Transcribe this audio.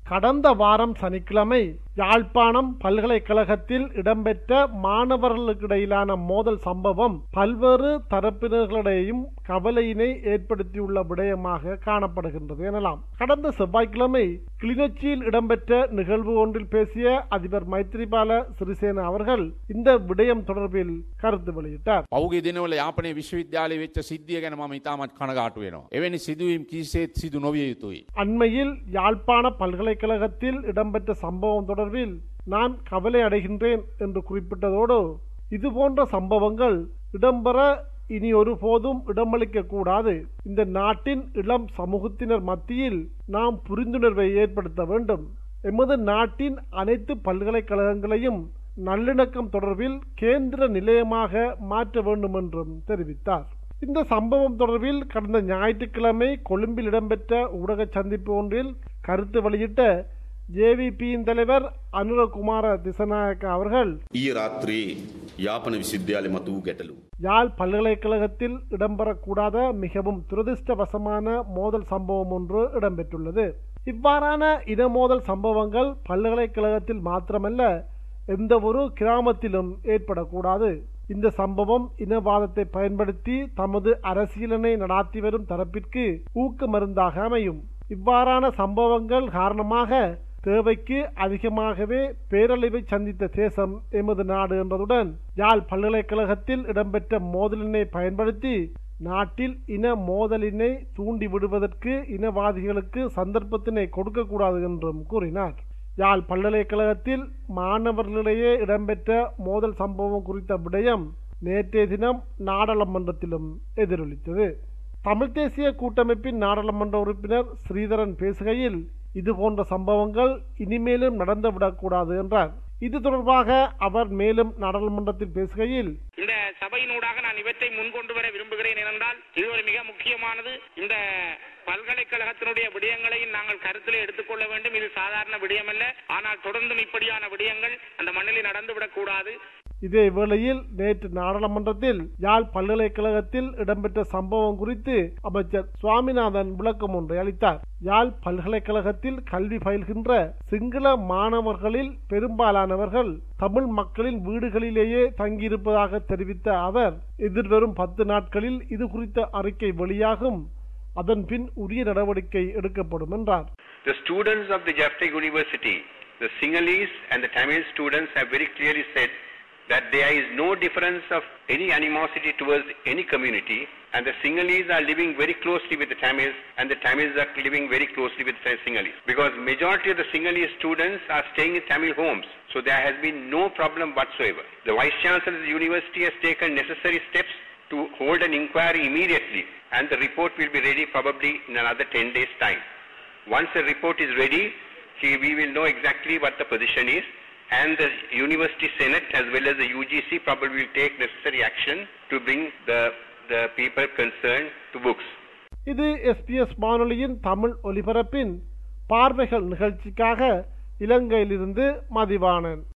கடந்த வாரம் சனிக்கிழமை யாழ்ப்பாணம் பல்கலைக்கழகத்தில் இடம்பெற்ற மாணவர்களுக்கிடையிலான மோதல் சம்பவம் பல்வேறு தரப்பினர்களிடையும் கவலையினை ஏற்படுத்தியுள்ள விடயமாக காணப்படுகின்றது எனலாம் கடந்த செவ்வாய்க்கிழமை கிளிநொச்சியில் இடம்பெற்ற நிகழ்வு ஒன்றில் பேசிய அதிபர் மைத்ரிபால சிறிசேன அவர்கள் இந்த விடயம் தொடர்பில் கருத்து வெளியிட்டார் පෞගේ දිනවල යාපනය විශ්වවිද්‍යාලය වෙච්ච සිද්ධිය ගැන මම ඉතාමත් කනගාටු වෙනවා. එවැනි සිදුවීම් කිසිසේත් සිදු නොවිය යුතුයි. அண்மையில் யாழ்ப்பாண பல்கலைக்கழகத்தில் இடம்பெற்ற சம்பவம் தொடர்பில் நான் கவலை அடைகின்றேன் என்று குறிப்பிட்டதோடு இதுபோன்ற சம்பவங்கள் இடம்பெற இனி ஒருபோதும் இடமளிக்க கூடாது இந்த நாட்டின் இளம் சமூகத்தினர் மத்தியில் நாம் புரிந்துணர்வை ஏற்படுத்த வேண்டும் எமது நாட்டின் அனைத்து பல்கலைக்கழகங்களையும் நல்லிணக்கம் தொடர்பில் கேந்திர நிலையமாக மாற்ற வேண்டும் என்றும் தெரிவித்தார் இந்த சம்பவம் தொடர்பில் கடந்த ஞாயிற்றுக்கிழமை கொழும்பில் இடம்பெற்ற ஊடக சந்திப்பு ஒன்றில் கருத்து வெளியிட்ட ஜேவிபியின் தலைவர் அனுரகுமார திசநாயக்க அவர்கள் ඊය රාත්‍රයේ යාපන විසිද්ධාලය මතු වූ ගැටලු. யாழ் பல்கலைக்கழகத்தில் இடம்பெறக்கூடாத மிகவும் துரதிர்ஷ்டவசமான மோதல் சம்பவம் ஒன்று இடம்பெற்றுள்ளது இவ்வாறான இனமோதல் சம்பவங்கள் பல்கலைக்கழகத்தில் மாத்திரமல்ல எந்த ஒரு கிராமத்திலும் ஏற்படக்கூடாது இந்த சம்பவம் இனவாதத்தை பயன்படுத்தி தமது அரசியலனை நடாத்தி வரும் தரப்பிற்கு ஊக்க மருந்தாக அமையும் இவ்வாறான சம்பவங்கள் காரணமாக தேவைக்கு அதிகமாகவே பேரழிவை சந்தித்த தேசம் எமது நாடு என்பதுடன் யாழ் பல்கலைக்கழகத்தில் இடம்பெற்ற மோதலினை பயன்படுத்தி நாட்டில் இன மோதலினை தூண்டி விடுவதற்கு இனவாதிகளுக்கு சந்தர்ப்பத்தினை கொடுக்கக்கூடாது என்றும் கூறினார் யாழ் பல்கலைக்கழகத்தில் மாணவர்களிடையே இடம்பெற்ற மோதல் சம்பவம் குறித்த விடயம் நேற்றைய தினம் நாடாளுமன்றத்திலும் எதிரொலித்தது தமிழ் தேசிய கூட்டமைப்பின் நாடாளுமன்ற உறுப்பினர் ஸ்ரீதரன் பேசுகையில் இது போன்ற சம்பவங்கள் இனிமேலும் நடந்துவிடக்கூடாது என்றார் இது தொடர்பாக அவர் மேலும் நாடாளுமன்றத்தில் பேசுகையில் இந்த சபையினூடாக நான் இவற்றை முன்கொண்டு வர விரும்புகிறேன் என்றால் இது ஒரு மிக முக்கியமானது இந்த பல்கலைக்கழகத்தினுடைய விடயங்களை நாங்கள் கருத்திலே எடுத்துக்கொள்ள வேண்டும் இது சாதாரண விடயமல்ல ஆனால் தொடர்ந்தும் இப்படியான விடயங்கள் அந்த மண்ணில் நடந்துவிடக் கூடாது இதே வேளையில் நேற்று நாடாளுமன்றத்தில் யாழ் பல்கலைக்கழகத்தில் இடம்பெற்ற சம்பவம் குறித்து அமைச்சர் சுவாமிநாதன் விளக்கம் ஒன்றை அளித்தார் யாழ் பல்கலைக்கழகத்தில் கல்வி பயில்கின்ற சிங்கள மாணவர்களில் பெரும்பாலானவர்கள் தமிழ் மக்களின் வீடுகளிலேயே தங்கியிருப்பதாக தெரிவித்த அவர் எதிர்வரும் பத்து நாட்களில் இது குறித்த அறிக்கை வெளியாகும் அதன் பின் உரிய நடவடிக்கை எடுக்கப்படும் என்றார் The students of the Jafta University, the Sinhalese and the Tamil students have very clearly said that there is no difference of any animosity towards any community and the Sinhalese are living very closely with the Tamils and the Tamils are living very closely with the Sinhalese because majority of the Sinhalese students are staying in Tamil homes so there has been no problem whatsoever. The Vice Chancellor of the university has taken necessary steps to hold an inquiry immediately and the report will be ready probably in another 10 days time. Once the report is ready, he, we will know exactly what the position is and the University Senate as well as the UGC probably will take necessary action to bring the, the people concerned to books. இது SBS வானொலியின் தமிழ் ஒலிபரப்பின் பார்வைகள் நிகழ்ச்சிக்காக இலங்கையிலிருந்து மதிவாணன்